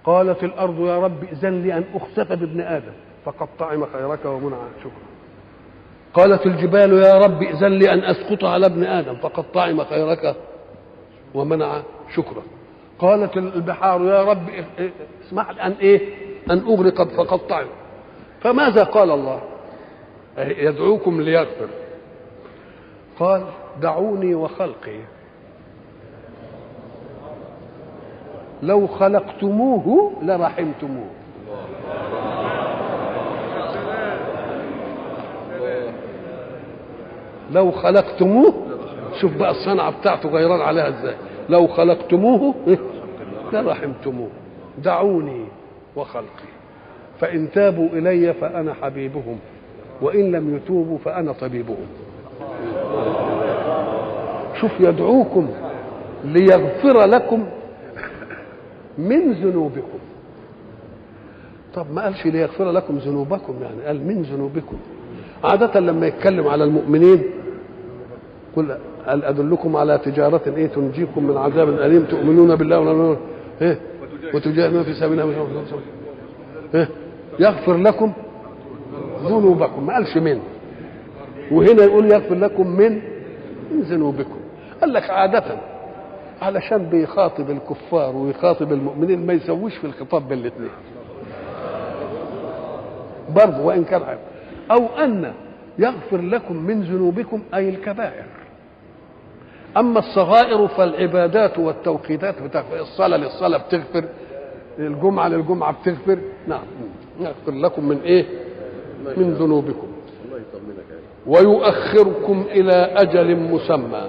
قالت الارض يا رب اذن لي ان اخسف بابن ادم فقد طعم خيرك ومنع شكرا قالت الجبال يا رب اذن لي ان اسقط على ابن ادم فقد طعم خيرك ومنع شكرا قالت البحار يا رب اسمح لي ان ايه ان اغرق فقد طعم فماذا قال الله يدعوكم ليغفر قال دعوني وخلقي لو خلقتموه لرحمتموه لو خلقتموه شوف بقى الصنعة بتاعته غيران عليها ازاي لو خلقتموه لرحمتموه دعوني وخلقي فإن تابوا إلي فأنا حبيبهم وإن لم يتوبوا فأنا طبيبهم شوف يدعوكم ليغفر لكم من ذنوبكم طب ما قالش ليغفر لكم ذنوبكم يعني قال من ذنوبكم عادة لما يتكلم على المؤمنين قل هل أدلكم على تجارة إيه تنجيكم من عذاب أليم تؤمنون بالله ولا إيه وتجاهدون في سبيل الله إيه يغفر لكم ذنوبكم ما قالش من وهنا يقول يغفر لكم من من ذنوبكم قال لك عادة علشان بيخاطب الكفار ويخاطب المؤمنين ما يسويش في الخطاب بين الاثنين برضه وان كان عيب او ان يغفر لكم من ذنوبكم اي الكبائر اما الصغائر فالعبادات والتوقيتات بتغفر الصلاه للصلاه بتغفر الجمعه للجمعه بتغفر نعم يغفر لكم من ايه من ذنوبكم ويؤخركم الى اجل مسمى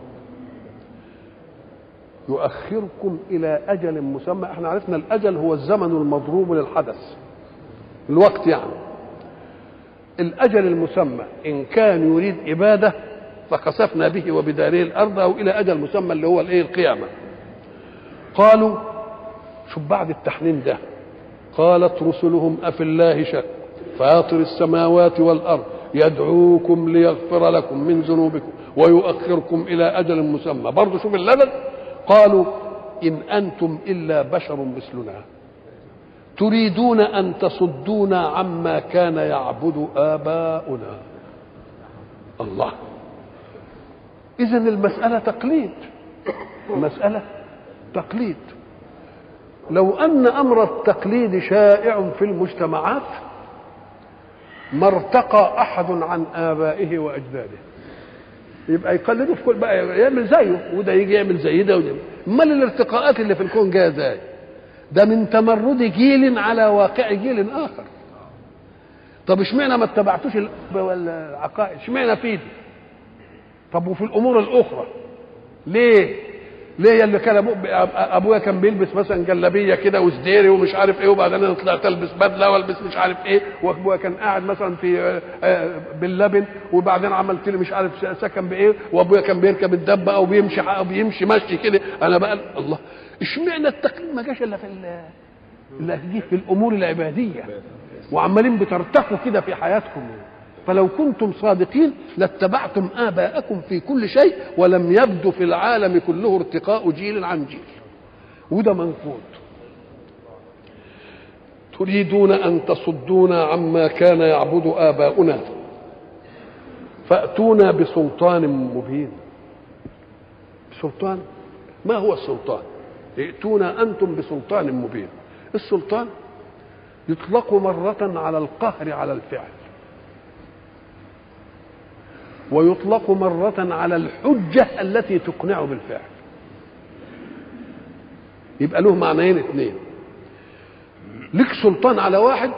يؤخركم الى اجل مسمى احنا عرفنا الاجل هو الزمن المضروب للحدث الوقت يعني الاجل المسمى ان كان يريد اباده فخسفنا به وبداره الارض او الى اجل مسمى اللي هو الايه القيامه قالوا شوف بعد التحنين ده قالت رسلهم افي الله شك فاطر السماوات والارض يدعوكم ليغفر لكم من ذنوبكم ويؤخركم الى اجل مسمى برضه شوف اللبن قالوا ان انتم الا بشر مثلنا تريدون ان تصدونا عما كان يعبد اباؤنا الله اذا المساله تقليد المساله تقليد لو ان امر التقليد شائع في المجتمعات ما ارتقى احد عن ابائه واجداده يبقى يقلده في كل بقى يعمل زيه وده يجي يعمل زي ده وده امال الارتقاءات اللي في الكون جايه ازاي ده من تمرد جيل على واقع جيل اخر طب اشمعنى ما اتبعتوش العقائد اشمعنى في دي طب وفي الامور الاخرى ليه ليه اللي كان ابويا كان بيلبس مثلا جلابيه كده وسديري ومش عارف ايه وبعدين انا طلعت البس بدله والبس مش عارف ايه وابويا كان قاعد مثلا في باللبن وبعدين عملت لي مش عارف سكن بايه وابويا كان بيركب الدبه او بيمشي او بيمشي مشي كده انا بقى الله اشمعنى التقليد ما جاش الا في اللي جه في الامور العباديه وعمالين بترتقوا كده في حياتكم فلو كنتم صادقين لاتبعتم آباءكم في كل شيء ولم يبدو في العالم كله ارتقاء جيل عن جيل وده منقود تريدون أن تصدونا عما كان يعبد آباؤنا فأتونا بسلطان مبين سلطان ما هو السلطان ائتونا أنتم بسلطان مبين السلطان يطلق مرة على القهر على الفعل ويطلق مرة على الحجة التي تقنع بالفعل يبقى له معنيين اثنين لك سلطان على واحد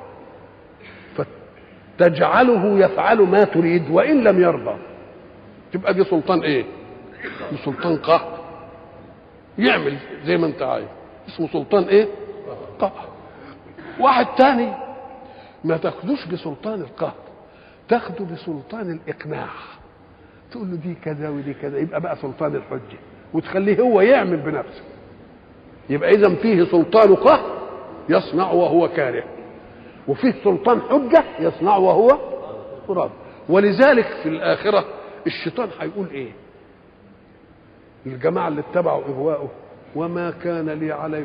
فتجعله يفعل ما تريد وإن لم يرضى تبقى دي سلطان ايه دي سلطان قهر يعمل زي ما انت عايز اسمه سلطان ايه قهر واحد تاني ما تاخدوش بسلطان القهر تاخده بسلطان الاقناع تقول له دي كذا ودي كذا يبقى بقى سلطان الحجه وتخليه هو يعمل بنفسه يبقى اذا فيه سلطان قهر يصنع وهو كاره وفيه سلطان حجه يصنع وهو راضي ولذلك في الاخره الشيطان هيقول ايه الجماعه اللي اتبعوا اغواءه وما كان لي عليكم